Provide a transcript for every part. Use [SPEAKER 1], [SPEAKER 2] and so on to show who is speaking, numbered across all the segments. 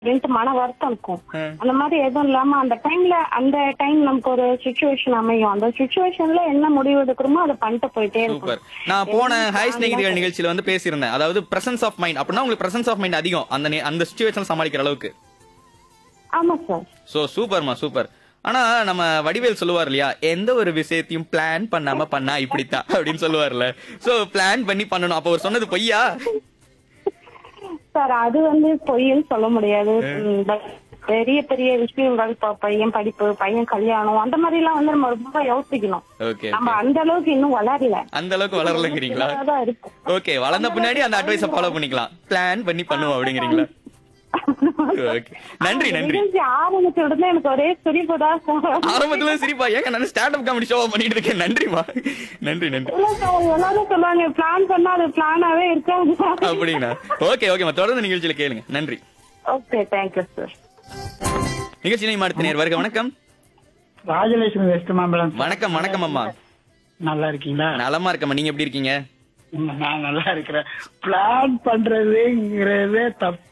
[SPEAKER 1] அப்படின்ட்டு மன வருத்தம் இருக்கும்
[SPEAKER 2] ம்.
[SPEAKER 1] அந்த மாதிரி எதுவும் இல்லாம அந்த டைம்ல அந்த டைம் நமக்கு ஒரு சுச்சுவேஷன் அமையும் அந்த சுச்சுவேஷன்ல என்ன முடிவு எடுக்கிறோமோ அதை பண்ணிட்டு போயிட்டே
[SPEAKER 2] சூப்பர்
[SPEAKER 1] இருக்கும்
[SPEAKER 2] நான் போன ஹாய் ஸ்நேகிதிகள் நிகழ்ச்சியில வந்து பேசியிருந்தேன் அதாவது பிரசன்ஸ் ஆஃப் மைண்ட் அப்படின்னா உங்களுக்கு பிரசன்ஸ் ஆஃப் மைண்ட் அதிகம் அந்த நே- அந்த சுச்சுவேஷன் சமாளிக்கிற அளவுக்கு
[SPEAKER 1] ஆமா சார்
[SPEAKER 2] சோ சூப்பர்மா சூப்பர் ஆனா நம்ம வடிவேல் சொல்லுவார் இல்லையா எந்த ஒரு விஷயத்தையும் பிளான் பண்ணாம பண்ணா இப்படித்தான் அப்படின்னு சொல்லுவார்ல சோ பிளான் பண்ணி பண்ணணும் அப்ப அவர் சொன்னது பொய்யா
[SPEAKER 1] சார் அது வந்து பொய்ன்னு சொல்ல முடியாது ம், but பெரிய பெரிய விஷயங்கள் இப்ப பையன் படிப்பு பையன் கல்யாணம் அந்த மாதிரி எல்லாம் வந்து நம்ம ரொம்ப யோசிக்கணும்
[SPEAKER 2] ஓகே
[SPEAKER 1] நம்ம அந்த அளவுக்கு இன்னும் வளரல
[SPEAKER 2] அந்த அளவுக்கு வளரலங்கிறீங்களா
[SPEAKER 1] தான் இருக்கும்
[SPEAKER 2] ஓகே வளர்ந்த பின்னாடி அந்த அட்வைஸ ஃபாலோ பண்ணிக்கலாம் பிளான் பண்ணி பண்ணுவோம் அப்படிங்கிறீங்களா ஓகே நன்றி நன்றி
[SPEAKER 1] நிகழ்ச்சி ஆரம்பிச்ச உடனே எனக்கு ஒரே சிரிப்பு தான் சார்
[SPEAKER 2] ஆரம்பத்துல சிரிப்பா ஏங்க நான் ஸ்டாண்ட் அப் காமெடி ஷோவா பண்ணிட்டு இருக்கேன் நன்றிமா நன்றி நன்றி
[SPEAKER 1] இல்ல சார் எல்லாரும் சொல்லுவாங்க பிளான் பண்ணா அது பிளானாவே இருக்காது
[SPEAKER 2] அப்படிங்களா ஓகே ஓகேமா தொடர்ந்து நிகழ்ச்சியில கேளுங்க நன்றி
[SPEAKER 1] ஓகே தேங்க்யூ சார்
[SPEAKER 2] நிகழ்ச்சி நேம் அடுத்த நேர் வருக வணக்கம்
[SPEAKER 3] ராஜலட்சுமி வெஸ்ட் மாம்பலம்
[SPEAKER 2] வணக்கம் வணக்கம் அம்மா
[SPEAKER 3] நல்லா இருக்கீங்களா
[SPEAKER 2] நலமா இருக்கம்மா நீங்க எப்படி இருக்கீங்க
[SPEAKER 3] ம், நான் நல்லா இருக்கிறேன் பிளான் பண்றதுங்கிறதே தப்பு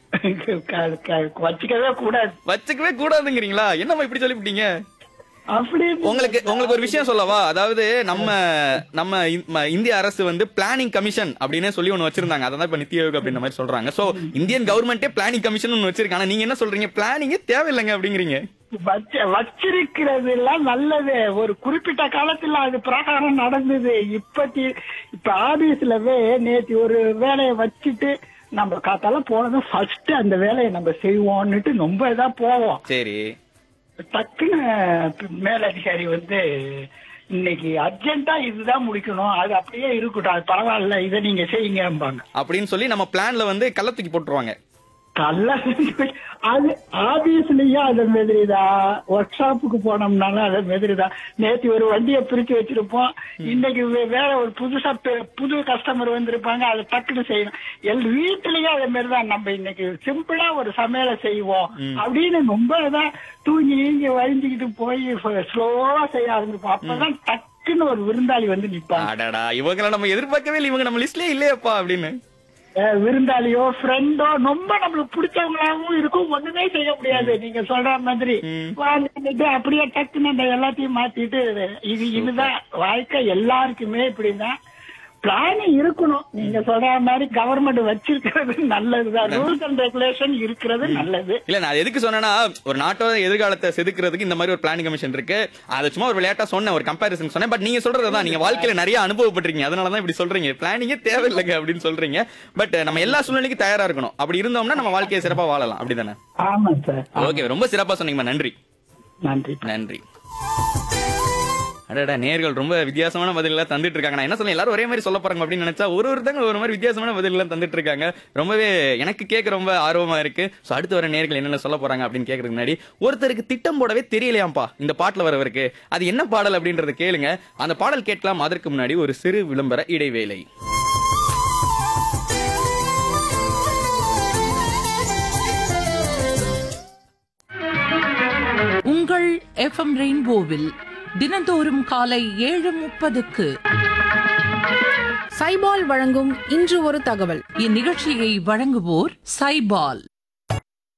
[SPEAKER 3] க- க- வச்சுக்கவே கூடாது
[SPEAKER 2] வச்சுக்கவே கூடாதுங்கிறீங்களா என்னம்மா இப்படி சொல்லிவிட்டீங்க
[SPEAKER 3] அப்படி
[SPEAKER 2] உங்களுக்கு உங்களுக்கு ஒரு விஷயம் சொல்லவா அதாவது நம்ம நம்ம இ- ம- இந்திய அரசு வந்து பிளானிங் கமிஷன் அப்படின்னு சொல்லி ஒன்னு வச்சிருந்தாங்க அதான் இப்ப நித்தி ஆயோக் அப்படின்ற மாதிரி சொல்றாங்க சோ இந்தியன் கவர்மெண்டே பிளானிங் கமிஷன் ஒன்னு வச்சிருக்காங்க ஆனா நீங்க என்ன சொல்றீங்க பிளானிங்கே தேவையில்லைங்க அப்படிங்கிறீங்க
[SPEAKER 3] வச்ச வச்சிருக்கிறது எல்லாம் நல்லது ஒரு குறிப்பிட்ட காலத்துல அது பிரகாரம் நடந்தது இப்பத்தி இப்ப ஆபீஸ்லவே நேத்து ஒரு வேலையை வச்சுட்டு நம்ம காத்தால போனதும் ஃபர்ஸ்ட் அந்த வேலையை நம்ம செய்வோம்னுட்டு ரொம்ப இதா போவோம்
[SPEAKER 2] சரி
[SPEAKER 3] டக்குன்னு மேலதிகாரி வந்து இன்னைக்கு அர்ஜென்ட்டா இதுதான் முடிக்கணும் அது அப்படியே இருக்கட்டும் அது பரவாயில்ல இதை நீங்க செய்யுங்கம்பாங்க
[SPEAKER 2] அப்படின்னு சொல்லி நம்ம பிளான்ல வந்து கள்ள தூக்கி போட்டுருவாங்க
[SPEAKER 3] கல்ல அது ஆபீஸ்லயும் அது மாதிரிதான் ஒர்க் ஷாப்புக்கு போனோம்னாலும் அது மாதிரிதான் நேத்து ஒரு வண்டியை பிரிச்சு வச்சிருப்போம் இன்னைக்கு வே- வேற ஒரு புதுசா பெ- புது கஸ்டமர் வந்திருப்பாங்க அதை டக்குன்னு செய்யணும் எல் வீட்லயும் அதே மாதிரிதான் நம்ம இன்னைக்கு சிம்பிளா ஒரு சமையலை செய்வோம் அப்படின்னு ரொம்ப தான் தூங்கி நீங்கி வழிஞ்சுக்கிட்டு போய் ஸ்லோவா செய்ய ஆரம்பிப்போம் அப்பதான் டக்குன்னு ஒரு விருந்தாளி வந்து நிப்பாங்க
[SPEAKER 2] அடடா இவங்களை நம்ம எதிர்பார்க்கவே இல்லை இவங்க நம்ம லிஸ்ட்லயே இல்லையப்பா அப்படின்னு
[SPEAKER 3] அஹ் விருந்தாளியோ ஃப்ரெண்டோ ரொம்ப நம்மளுக்கு பிடிச்சவங்களாவும் இருக்கும் ஒண்ணுமே செய்ய முடியாது நீங்க சொல்ற மாதிரி வாழ்ந்துட்டு அப்படியே டக்குன்னு அந்த எல்லாத்தையும் மாத்திட்டு இது இதுதான் வாழ்க்கை எல்லாருக்குமே இப்படிதான் பிளான் இருக்கணும் நீங்க சொல்ற மாதிரி கவர்மெண்ட் வச்சிருக்கிறது நல்லதுதான் ரூல்ஸ் அண்ட் ரெகுலேஷன் இருக்கிறது நல்லது
[SPEAKER 2] இல்ல நான் அது எதுக்கு சொன்னேன்னா ஒரு நாட்டோட எதிர்காலத்தை செதுக்கிறதுக்கு இந்த மாதிரி ஒரு பிளானிங் கமிஷன் இருக்கு அது சும்மா ஒரு விளையாட்டா சொன்னேன் ஒரு கம்பேரிசன் சொன்னேன் பட் நீங்க சொல்றது தான் நீங்க வாழ்க்கையில நிறைய அனுபவப்பட்டிருக்கீங்க அதனால தான் இப்படி சொல்றீங்க பிளானிங்கே தேவையில்லைங்க அப்படின்னு சொல்றீங்க பட் நம்ம எல்லா சூழ்நிலைக்கும் தயாரா இருக்கணும் அப்படி இருந்தோம்னா நம்ம வாழ்க்கையை சிறப்பா வாழலாம் அப்படிதானே
[SPEAKER 3] ஆமா சார்
[SPEAKER 2] ஓகே ரொம்ப சிறப்பா சொன்னீங்கம்மா நன்றி
[SPEAKER 3] நன்றி
[SPEAKER 2] நன்றி அடடா நேர்கள் ரொம்ப வித்தியாசமான பதில் எல்லாம் தந்துட்டு இருக்காங்க நான் என்ன சொல்ல எல்லாரும் ஒரே மாதிரி சொல்ல போறாங்க அப்படின்னு நினைச்சா ஒரு ஒருத்தங்க ஒரு மாதிரி வித்தியாசமான பதில் எல்லாம் தந்துட்டு இருக்காங்க ரொம்பவே எனக்கு கேட்க ரொம்ப ஆர்வமா இருக்கு சோ அடுத்து வர நேர்கள் என்னென்ன சொல்ல போறாங்க அப்படின்னு கேட்கறதுக்கு முன்னாடி ஒருத்தருக்கு திட்டம் போடவே தெரியலையாம்பா இந்த பாட்டுல வரவருக்கு அது என்ன பாடல் அப்படின்றத கேளுங்க அந்த பாடல் கேட்கலாம் அதற்கு முன்னாடி ஒரு சிறு விளம்பர இடைவேளை
[SPEAKER 4] உங்கள் எஃப்எம் ரெயின்போவில் தினந்தோறும் காலை ஏழு முப்பதுக்கு
[SPEAKER 5] சைபால் வழங்கும் இன்று ஒரு தகவல்
[SPEAKER 4] இந்நிகழ்ச்சியை வழங்குவோர் சைபால்